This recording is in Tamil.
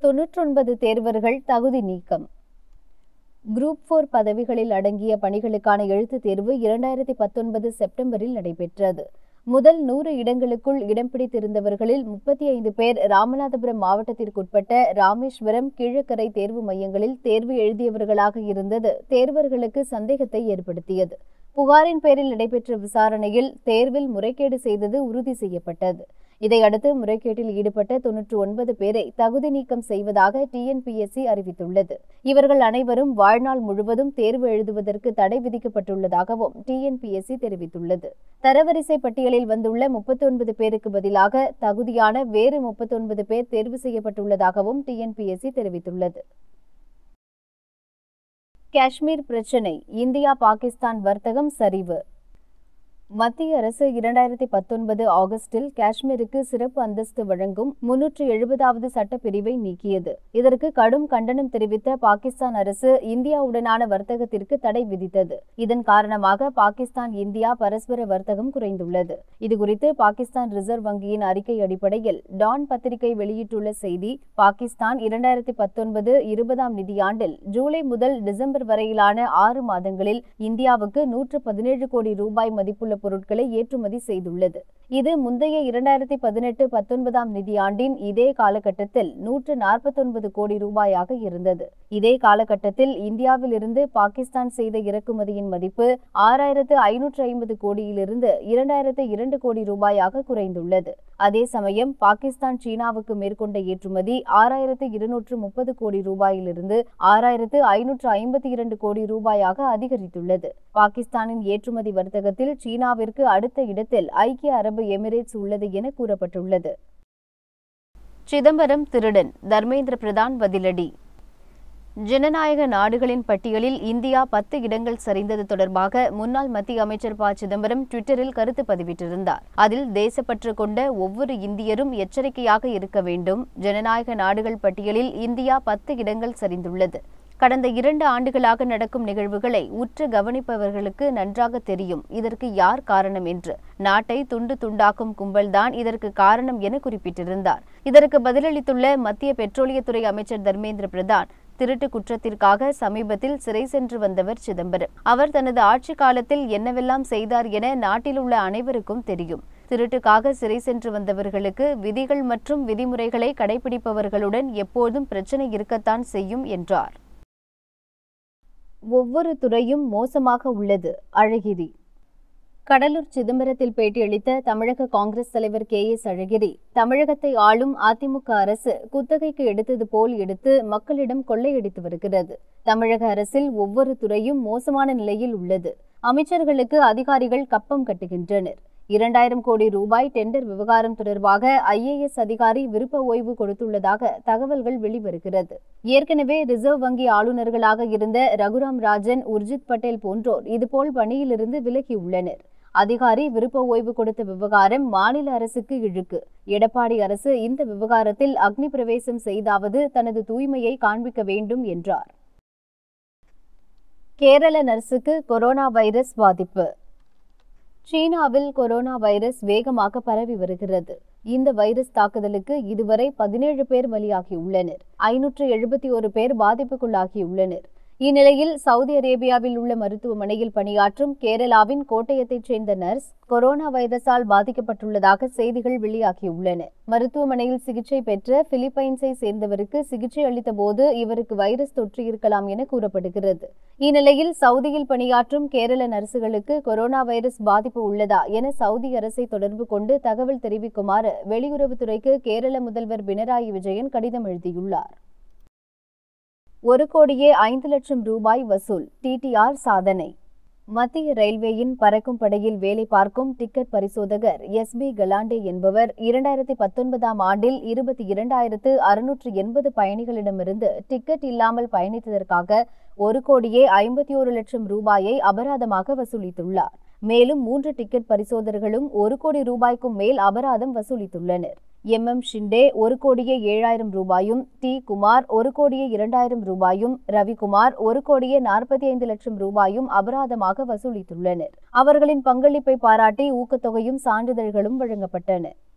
தொன்னூற்றொன்பது தேர்வர்கள் தகுதி நீக்கம் குரூப் போர் பதவிகளில் அடங்கிய பணிகளுக்கான எழுத்துத் தேர்வு இரண்டாயிரத்தி பத்தொன்பது செப்டம்பரில் நடைபெற்றது முதல் நூறு இடங்களுக்குள் இடம் பிடித்திருந்தவர்களில் முப்பத்தி ஐந்து பேர் ராமநாதபுரம் மாவட்டத்திற்குட்பட்ட ராமேஸ்வரம் கீழக்கரை தேர்வு மையங்களில் தேர்வு எழுதியவர்களாக இருந்தது தேர்வர்களுக்கு சந்தேகத்தை ஏற்படுத்தியது புகாரின் பேரில் நடைபெற்ற விசாரணையில் தேர்வில் முறைகேடு செய்தது உறுதி செய்யப்பட்டது இதையடுத்து முறைகேட்டில் ஈடுபட்ட தொன்னூற்று ஒன்பது பேரை தகுதி நீக்கம் செய்வதாக டிஎன்பிஎஸ்சி அறிவித்துள்ளது இவர்கள் அனைவரும் வாழ்நாள் முழுவதும் தேர்வு எழுதுவதற்கு தடை விதிக்கப்பட்டுள்ளதாகவும் டிஎன்பிஎஸ்சி தெரிவித்துள்ளது தரவரிசை பட்டியலில் வந்துள்ள முப்பத்தி ஒன்பது பேருக்கு பதிலாக தகுதியான வேறு முப்பத்தி ஒன்பது பேர் தேர்வு செய்யப்பட்டுள்ளதாகவும் டிஎன்பிஎஸ்சி தெரிவித்துள்ளது காஷ்மீர் பிரச்சினை இந்தியா பாகிஸ்தான் வர்த்தகம் சரிவு மத்திய அரசு இரண்டாயிரத்தி பத்தொன்பது ஆகஸ்டில் காஷ்மீருக்கு சிறப்பு அந்தஸ்து வழங்கும் முன்னூற்று எழுபதாவது சட்டப்பிரிவை நீக்கியது இதற்கு கடும் கண்டனம் தெரிவித்த பாகிஸ்தான் அரசு இந்தியாவுடனான வர்த்தகத்திற்கு தடை விதித்தது இதன் காரணமாக பாகிஸ்தான் இந்தியா பரஸ்பர வர்த்தகம் குறைந்துள்ளது இதுகுறித்து பாகிஸ்தான் ரிசர்வ் வங்கியின் அறிக்கை அடிப்படையில் டான் பத்திரிகை வெளியிட்டுள்ள செய்தி பாகிஸ்தான் இரண்டாயிரத்தி பத்தொன்பது இருபதாம் நிதியாண்டில் ஜூலை முதல் டிசம்பர் வரையிலான ஆறு மாதங்களில் இந்தியாவுக்கு நூற்று பதினேழு கோடி ரூபாய் மதிப்புள்ள பொருட்களை ஏற்றுமதி செய்துள்ளது இது முந்தைய இரண்டாயிரத்தி பதினெட்டு பத்தொன்பதாம் நிதியாண்டின் இதே காலகட்டத்தில் நூற்று நாற்பத்தொன்பது கோடி ரூபாயாக இருந்தது இதே காலகட்டத்தில் இந்தியாவில் இருந்து பாகிஸ்தான் செய்த இறக்குமதியின் மதிப்பு ஆறாயிரத்து ஐநூற்று ஐம்பது கோடியிலிருந்து இரண்டாயிரத்து இரண்டு கோடி ரூபாயாக குறைந்துள்ளது அதே சமயம் பாகிஸ்தான் சீனாவுக்கு மேற்கொண்ட ஏற்றுமதி ஆறாயிரத்து இருநூற்று முப்பது கோடி ரூபாயிலிருந்து ஆறாயிரத்து ஐநூற்று ஐம்பத்தி இரண்டு கோடி ரூபாயாக அதிகரித்துள்ளது பாகிஸ்தானின் ஏற்றுமதி வர்த்தகத்தில் சீனாவிற்கு அடுத்த இடத்தில் ஐக்கிய அரபு எமிரேட்ஸ் உள்ளது என கூறப்பட்டுள்ளது சிதம்பரம் திருடன் தர்மேந்திர பிரதான் பதிலடி ஜனநாயக நாடுகளின் பட்டியலில் இந்தியா பத்து இடங்கள் சரிந்தது தொடர்பாக முன்னாள் மத்திய அமைச்சர் ப சிதம்பரம் டுவிட்டரில் கருத்து பதிவிட்டிருந்தார் அதில் தேசப்பற்று கொண்ட ஒவ்வொரு இந்தியரும் எச்சரிக்கையாக இருக்க வேண்டும் ஜனநாயக நாடுகள் பட்டியலில் இந்தியா பத்து இடங்கள் சரிந்துள்ளது கடந்த இரண்டு ஆண்டுகளாக நடக்கும் நிகழ்வுகளை உற்று கவனிப்பவர்களுக்கு நன்றாக தெரியும் இதற்கு யார் காரணம் என்று நாட்டை துண்டு துண்டாக்கும் கும்பல்தான் இதற்கு காரணம் என குறிப்பிட்டிருந்தார் இதற்கு பதிலளித்துள்ள மத்திய பெட்ரோலியத்துறை அமைச்சர் தர்மேந்திர பிரதான் திருட்டு குற்றத்திற்காக சமீபத்தில் சிறை சென்று வந்தவர் சிதம்பரம் அவர் தனது ஆட்சி காலத்தில் என்னவெல்லாம் செய்தார் என நாட்டில் உள்ள அனைவருக்கும் தெரியும் திருட்டுக்காக சிறை சென்று வந்தவர்களுக்கு விதிகள் மற்றும் விதிமுறைகளை கடைபிடிப்பவர்களுடன் எப்போதும் பிரச்சனை இருக்கத்தான் செய்யும் என்றார் ஒவ்வொரு துறையும் மோசமாக உள்ளது அழகிரி கடலூர் சிதம்பரத்தில் பேட்டியளித்த தமிழக காங்கிரஸ் தலைவர் கே எஸ் அழகிரி தமிழகத்தை ஆளும் அதிமுக அரசு குத்தகைக்கு எடுத்தது போல் எடுத்து மக்களிடம் கொள்ளையடித்து வருகிறது தமிழக அரசில் ஒவ்வொரு துறையும் மோசமான நிலையில் உள்ளது அமைச்சர்களுக்கு அதிகாரிகள் கப்பம் கட்டுகின்றனர் இரண்டாயிரம் கோடி ரூபாய் டெண்டர் விவகாரம் தொடர்பாக ஐஏஎஸ் அதிகாரி விருப்ப ஓய்வு கொடுத்துள்ளதாக தகவல்கள் வெளிவருகிறது ஏற்கனவே ரிசர்வ் வங்கி ஆளுநர்களாக இருந்த ரகுராம் ராஜன் உர்ஜித் பட்டேல் போன்றோர் இதுபோல் பணியிலிருந்து விலகியுள்ளனர் அதிகாரி விருப்ப ஓய்வு கொடுத்த விவகாரம் மாநில அரசுக்கு இழுக்கு எடப்பாடி அரசு இந்த விவகாரத்தில் அக்னி பிரவேசம் செய்தாவது தனது தூய்மையை காண்பிக்க வேண்டும் என்றார் கேரள நர்சுக்கு கொரோனா வைரஸ் பாதிப்பு சீனாவில் கொரோனா வைரஸ் வேகமாக பரவி வருகிறது இந்த வைரஸ் தாக்குதலுக்கு இதுவரை பதினேழு பேர் பலியாகியுள்ளனர் ஐநூற்று எழுபத்தி ஒரு பேர் பாதிப்புக்குள்ளாகியுள்ளனர் இந்நிலையில் சவுதி அரேபியாவில் உள்ள மருத்துவமனையில் பணியாற்றும் கேரளாவின் கோட்டயத்தைச் சேர்ந்த நர்ஸ் கொரோனா வைரஸால் பாதிக்கப்பட்டுள்ளதாக செய்திகள் வெளியாகியுள்ளன மருத்துவமனையில் சிகிச்சை பெற்ற பிலிப்பைன்ஸை சேர்ந்தவருக்கு சிகிச்சை அளித்த போது இவருக்கு வைரஸ் தொற்று இருக்கலாம் என கூறப்படுகிறது இந்நிலையில் சவுதியில் பணியாற்றும் கேரள நர்சுகளுக்கு கொரோனா வைரஸ் பாதிப்பு உள்ளதா என சவுதி அரசை தொடர்பு கொண்டு தகவல் தெரிவிக்குமாறு வெளியுறவுத்துறைக்கு கேரள முதல்வர் பினராயி விஜயன் கடிதம் எழுதியுள்ளார் ஒரு கோடியே ஐந்து லட்சம் ரூபாய் வசூல் டிடிஆர் சாதனை மத்திய ரயில்வேயின் பறக்கும் படையில் வேலை பார்க்கும் டிக்கெட் பரிசோதகர் எஸ் பி கலாண்டே என்பவர் இரண்டாயிரத்தி பத்தொன்பதாம் ஆண்டில் இருபத்தி இரண்டாயிரத்து அறுநூற்று எண்பது பயணிகளிடமிருந்து டிக்கெட் இல்லாமல் பயணித்ததற்காக ஒரு கோடியே ஐம்பத்தி ஒரு லட்சம் ரூபாயை அபராதமாக வசூலித்துள்ளார் மேலும் மூன்று டிக்கெட் பரிசோதகர்களும் ஒரு கோடி ரூபாய்க்கும் மேல் அபராதம் வசூலித்துள்ளனர் எம் எம் ஷிண்டே ஒரு கோடியே ஏழாயிரம் ரூபாயும் டி குமார் ஒரு கோடியே இரண்டாயிரம் ரூபாயும் ரவிக்குமார் ஒரு கோடியே நாற்பத்தி ஐந்து லட்சம் ரூபாயும் அபராதமாக வசூலித்துள்ளனர் அவர்களின் பங்களிப்பை பாராட்டி ஊக்கத்தொகையும் சான்றிதழ்களும் வழங்கப்பட்டன